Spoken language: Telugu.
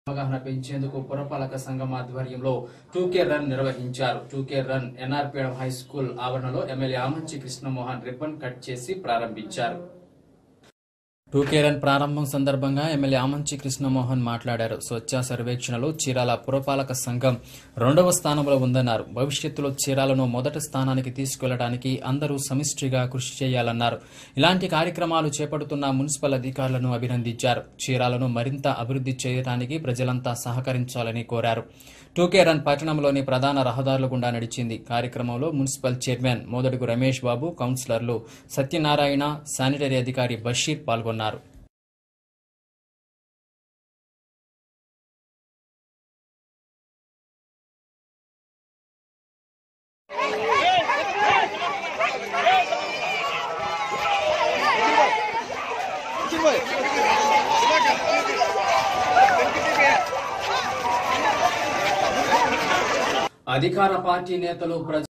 అవగాహన పెంచేందుకు పురపాలక సంఘం ఆధ్వర్యంలో టూకే రన్ నిర్వహించారు two K run NRPM high school ఆవరణలో MLA Amanchi Krishnamohan ribbon cut చేసి ప్రారంభించారు టూకే రన్ ప్రారంభం సందర్భంగా ఎమ్మెల్యే ఆమంచి కృష్ణమోహన్ మాట్లాడారు స్వచ్ఛ సర్వేక్షణలో చీరాల పురపాలక సంఘం రెండవ స్థానంలో ఉందన్నారు భవిష్యత్తులో చీరాలను మొదటి స్థానానికి తీసుకెళ్లడానికి అందరూ సమిష్టిగా కృషి చేయాలన్నారు ఇలాంటి కార్యక్రమాలు చేపడుతున్న మున్సిపల్ అధికారులను అభినందించారు చీరాలను మరింత అభివృద్ధి చేయడానికి ప్రజలంతా సహకరించాలని కోరారు టూకే రన్ పట్టణంలోని ప్రధాన రహదారుల గుండా నడిచింది కార్యక్రమంలో మున్సిపల్ చైర్మన్ మోదడుగు రమేష్ బాబు కౌన్సిలర్లు సత్యనారాయణ శానిటరీ అధికారి బషీర్ పాల్గొన్నారు అధికార పార్టీ నేతలు ప్రజ